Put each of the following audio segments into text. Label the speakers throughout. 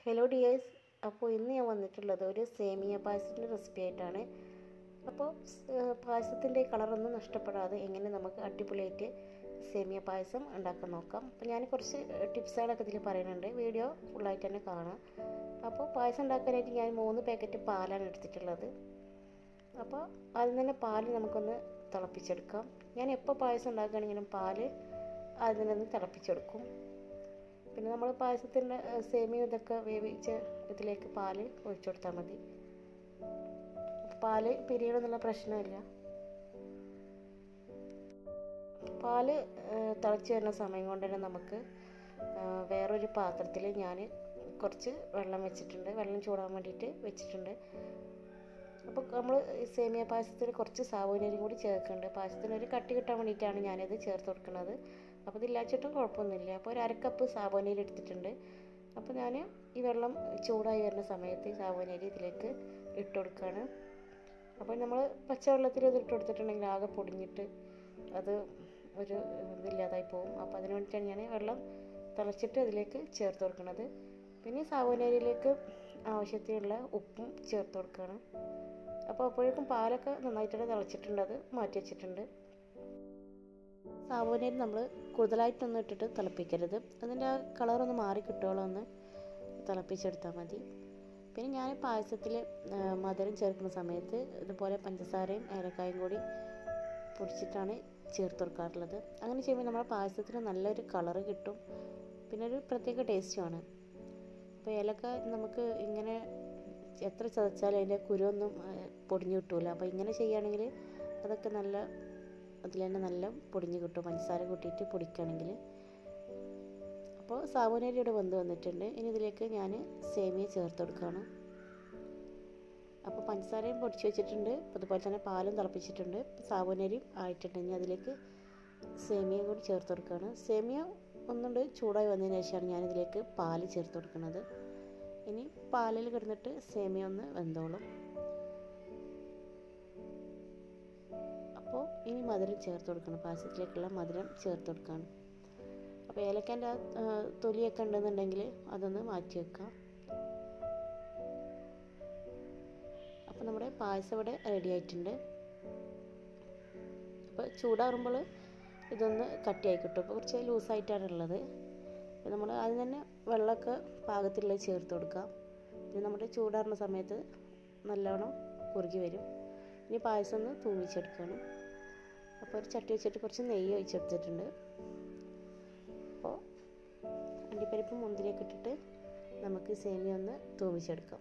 Speaker 1: hello dears അപ്പോൾ ഇന്ന് ഞാൻ വന്നിട്ടുള്ളത് ഒരു സേമിയ പായസത്തിൻ്റെ റെസിപ്പി ആയിട്ടാണ് അപ്പോൾ പായസത്തിൻ്റെ കളറൊന്നും നഷ്ടപ്പെടാതെ എങ്ങനെ നമുക്ക് അടിപൊളിയായിട്ട് സേമിയ പായസം ഉണ്ടാക്കാൻ നോക്കാം അപ്പോൾ ഞാൻ കുറച്ച് ടിപ്സുകളൊക്കെ ഇതിൽ പറയുന്നുണ്ട് വീഡിയോ ഫുള്ളായിട്ട് തന്നെ കാണാം അപ്പോൾ പായസം ഉണ്ടാക്കാനായിട്ട് ഞാൻ മൂന്ന് പാക്കറ്റ് പാലാണ് എടുത്തിട്ടുള്ളത് അപ്പോൾ ആദ്യം തന്നെ പാല് നമുക്കൊന്ന് തിളപ്പിച്ചെടുക്കാം ഞാൻ എപ്പോൾ പായസം ഉണ്ടാക്കുകയാണെങ്കിലും പാല് ആദ്യം തന്നെ ഒന്ന് തിളപ്പിച്ചെടുക്കും പിന്നെ നമ്മൾ പായസത്തിൻ്റെ സേമിയ ഇതൊക്കെ വേവിച്ച് ഇതിലേക്ക് പാല് ഒഴിച്ചു കൊടുത്താൽ മതി പാല് പിരിയണമെന്നുള്ള പ്രശ്നമില്ല പാല് തിളച്ച് വരുന്ന സമയം കൊണ്ട് തന്നെ നമുക്ക് വേറൊരു പാത്രത്തിൽ ഞാൻ കുറച്ച് വെള്ളം വെച്ചിട്ടുണ്ട് വെള്ളം ചൂടാൻ വേണ്ടിയിട്ട് വെച്ചിട്ടുണ്ട് അപ്പോൾ നമ്മൾ സേമിയ പായസത്തിൽ കുറച്ച് സാബുനരിയും കൂടി ചേർക്കുന്നുണ്ട് പായസത്തിന് ഒരു കട്ടി കിട്ടാൻ വേണ്ടിയിട്ടാണ് ഞാനിത് ചേർത്ത് കൊടുക്കുന്നത് അപ്പോൾ ഇതില്ലാച്ചിട്ടും കുഴപ്പമൊന്നുമില്ല അപ്പോൾ ഒരു അരക്കപ്പ് സാബുനരി എടുത്തിട്ടുണ്ട് അപ്പോൾ ഞാൻ ഈ വെള്ളം ചൂടായി വരുന്ന സമയത്ത് സാബുനരി ഇതിലേക്ക് ഇട്ട് കൊടുക്കുകയാണ് അപ്പോൾ നമ്മൾ പച്ചവെള്ളത്തിൽ ഇത് ഇട്ട് കൊടുത്തിട്ടുണ്ടെങ്കിൽ ആകെ പൊടിഞ്ഞിട്ട് അത് ഒരു ഇതില്ലാതായി പോകും അപ്പോൾ അതിന് വേണ്ടിയിട്ടാണ് ഞാൻ വെള്ളം തിളച്ചിട്ട് അതിലേക്ക് ചേർത്ത് കൊടുക്കുന്നത് പിന്നെ സാബുനരിയിലേക്ക് ആവശ്യത്തിനുള്ള ഉപ്പും ചേർത്ത് കൊടുക്കുകയാണ് അപ്പോൾ അപ്പോഴേക്കും പാലൊക്കെ നന്നായിട്ട് തിളച്ചിട്ടുണ്ട് അത് മാറ്റി വെച്ചിട്ടുണ്ട് സാബുനരി നമ്മൾ കൂടുതലായിട്ടൊന്നും ഇട്ടിട്ട് തിളപ്പിക്കരുത് അതിൻ്റെ ആ കളറൊന്ന് മാറി കിട്ടുമല്ലോ ഒന്ന് തിളപ്പിച്ചെടുത്താൽ മതി പിന്നെ ഞാൻ പായസത്തിൽ മധുരം ചേർക്കുന്ന സമയത്ത് ഇതുപോലെ പഞ്ചസാരയും ഏലക്കായും കൂടി പൊടിച്ചിട്ടാണ് ചേർത്ത് കൊടുക്കാറുള്ളത് അങ്ങനെ ചെയ്യുമ്പോൾ നമ്മുടെ പായസത്തിന് നല്ലൊരു കളറ് കിട്ടും പിന്നെ ഒരു പ്രത്യേക ടേസ്റ്റുമാണ് അപ്പോൾ ഏലക്ക നമുക്ക് ഇങ്ങനെ എത്ര ചതച്ചാലും അതിൻ്റെ കുരുവൊന്നും പൊടിഞ്ഞു കിട്ടൂല അപ്പോൾ ഇങ്ങനെ ചെയ്യുകയാണെങ്കിൽ അതൊക്കെ നല്ല അതിൽ തന്നെ നല്ല പൊടിഞ്ഞ് കിട്ടും പഞ്ചസാര കൂട്ടിയിട്ട് പൊടിക്കുകയാണെങ്കിൽ അപ്പോൾ സാബുനരി ഇവിടെ വെന്ത് വന്നിട്ടുണ്ട് ഇനി ഇതിലേക്ക് ഞാൻ സേമിയ ചേർത്ത് കൊടുക്കുകയാണ് അപ്പോൾ പഞ്ചസാരയും പൊടിച്ച് വെച്ചിട്ടുണ്ട് അതുപോലെ തന്നെ പാലും തിളപ്പിച്ചിട്ടുണ്ട് സാബുനരിയും ആയിട്ടുണ്ട് ഇനി അതിലേക്ക് സേമിയ കൂടി ചേർത്ത് കൊടുക്കുകയാണ് സേമിയ ഒന്നുകൊണ്ട് ചൂടായി വന്നതിന് ശേഷമാണ് ഞാനിതിലേക്ക് പാല് ചേർത്ത് കൊടുക്കുന്നത് ഇനി പാലിൽ കിടന്നിട്ട് സേമിയ ഒന്ന് വെന്തോളും അപ്പോൾ ഇനി മധുരം ചേർത്ത് കൊടുക്കണം പായസത്തിലേക്കുള്ള മധുരം ചേർത്ത് കൊടുക്കുകയാണ് അപ്പോൾ ഏലക്കൻ്റെ ആ തൊലിയൊക്കെ ഉണ്ടെന്നുണ്ടെങ്കിൽ അതൊന്ന് മാറ്റി വെക്കാം അപ്പോൾ നമ്മുടെ പായസം ഇവിടെ റെഡി ആയിട്ടുണ്ട് അപ്പോൾ ചൂടാറുമ്പോൾ ഇതൊന്ന് കട്ടിയായി കിട്ടും അപ്പോൾ കുറച്ച് ലൂസായിട്ടാണ് ഉള്ളത് അപ്പോൾ നമ്മൾ ആദ്യം തന്നെ വെള്ളമൊക്കെ പാകത്തിലുള്ളത് ചേർത്ത് കൊടുക്കാം പിന്നെ നമ്മുടെ ചൂടാറുന്ന സമയത്ത് നല്ലോണം കുറുകി വരും ഇനി പായസം ഒന്ന് തൂമിച്ചെടുക്കണം അപ്പോൾ ഒരു ചട്ടി വെച്ചിട്ട് കുറച്ച് നെയ്യ് ഒഴിച്ചെടുത്തിട്ടുണ്ട് അപ്പോൾ അണ്ടിപ്പരിപ്പ് മുന്തിരിയൊക്കെ ഇട്ടിട്ട് നമുക്ക് സേമിയ ഒന്ന് തൂമിച്ചെടുക്കാം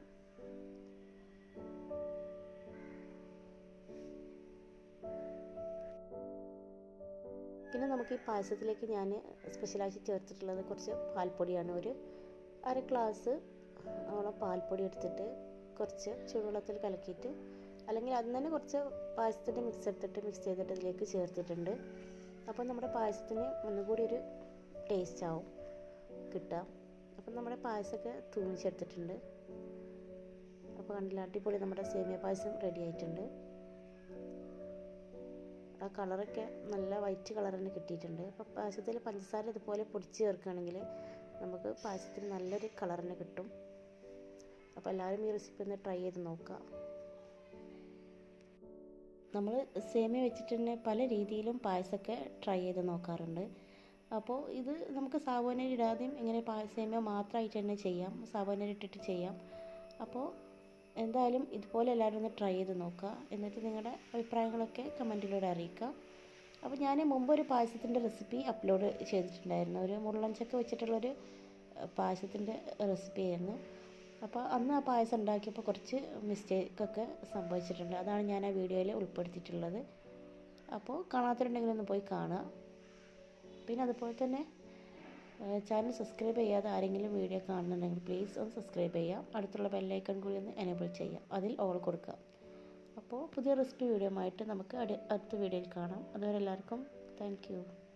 Speaker 1: പിന്നെ നമുക്ക് ഈ പായസത്തിലേക്ക് ഞാൻ സ്പെഷ്യലായിട്ട് ചേർത്തിട്ടുള്ളത് കുറച്ച് പാൽപ്പൊടിയാണ് ഒരു അര ഗ്ലാസ് ഓളം പാൽപ്പൊടി എടുത്തിട്ട് കുറച്ച് ചൂടുവെള്ളത്തിൽ കലക്കിയിട്ട് അല്ലെങ്കിൽ അതിന് തന്നെ കുറച്ച് പായസത്തിൻ്റെ മിക്സ് എടുത്തിട്ട് മിക്സ് ചെയ്തിട്ട് ഇതിലേക്ക് ചേർത്തിട്ടുണ്ട് അപ്പോൾ നമ്മുടെ പായസത്തിന് ഒന്നുകൂടി ഒരു ടേസ്റ്റ് ആവും കിട്ടുക അപ്പം നമ്മുടെ പായസമൊക്കെ തൂമിച്ചെടുത്തിട്ടുണ്ട് അപ്പോൾ കണ്ടില്ല അടിപൊളി നമ്മുടെ സേമിയ പായസം റെഡി ആയിട്ടുണ്ട് ആ കളറൊക്കെ നല്ല വൈറ്റ് കളർ തന്നെ കിട്ടിയിട്ടുണ്ട് അപ്പോൾ പായസത്തിൽ പഞ്ചസാര ഇതുപോലെ പൊടിച്ച് ചേർക്കുകയാണെങ്കിൽ നമുക്ക് പായസത്തിന് നല്ലൊരു കളർ തന്നെ കിട്ടും അപ്പോൾ എല്ലാവരും ഈ റെസിപ്പി ഒന്ന് ട്രൈ ചെയ്ത് നോക്കുക നമ്മൾ സേമിയ വെച്ചിട്ട് തന്നെ പല രീതിയിലും പായസമൊക്കെ ട്രൈ ചെയ്ത് നോക്കാറുണ്ട് അപ്പോൾ ഇത് നമുക്ക് സാബുനരി ഇടാതെയും ഇങ്ങനെ സേമിയ മാത്രമായിട്ട് തന്നെ ചെയ്യാം സാബുനരി ഇട്ടിട്ട് ചെയ്യാം അപ്പോൾ എന്തായാലും ഇതുപോലെ എല്ലാവരും ഒന്ന് ട്രൈ ചെയ്ത് നോക്കുക എന്നിട്ട് നിങ്ങളുടെ അഭിപ്രായങ്ങളൊക്കെ കമൻറ്റിലൂടെ അറിയിക്കുക അപ്പോൾ ഞാൻ മുമ്പ് ഒരു പായസത്തിൻ്റെ റെസിപ്പി അപ്ലോഡ് ചെയ്തിട്ടുണ്ടായിരുന്നു ഒരു മുള്ളൻചക്ക വെച്ചിട്ടുള്ളൊരു പായസത്തിൻ്റെ റെസിപ്പി ആയിരുന്നു അപ്പോൾ അന്ന് ആ പായസം ഉണ്ടാക്കിയപ്പോൾ കുറച്ച് മിസ്റ്റേക്കൊക്കെ സംഭവിച്ചിട്ടുണ്ട് അതാണ് ഞാൻ ആ വീഡിയോയിൽ ഉൾപ്പെടുത്തിയിട്ടുള്ളത് അപ്പോൾ കാണാത്തവരുണ്ടെങ്കിൽ ഒന്ന് പോയി കാണുക പിന്നെ അതുപോലെ തന്നെ ചാനൽ സബ്സ്ക്രൈബ് ചെയ്യാതെ ആരെങ്കിലും വീഡിയോ കാണുന്നുണ്ടെങ്കിൽ പ്ലീസ് ഒന്ന് സബ്സ്ക്രൈബ് ചെയ്യാം അടുത്തുള്ള ബെല്ലൈക്കൺ കൂടി ഒന്ന് എനേബിൾ ചെയ്യാം അതിൽ ഓൾ കൊടുക്കുക അപ്പോൾ പുതിയ റെസിപ്പി വീഡിയോ ആയിട്ട് നമുക്ക് അടുത്ത വീഡിയോയിൽ കാണാം അതുവരെ എല്ലാവർക്കും താങ്ക്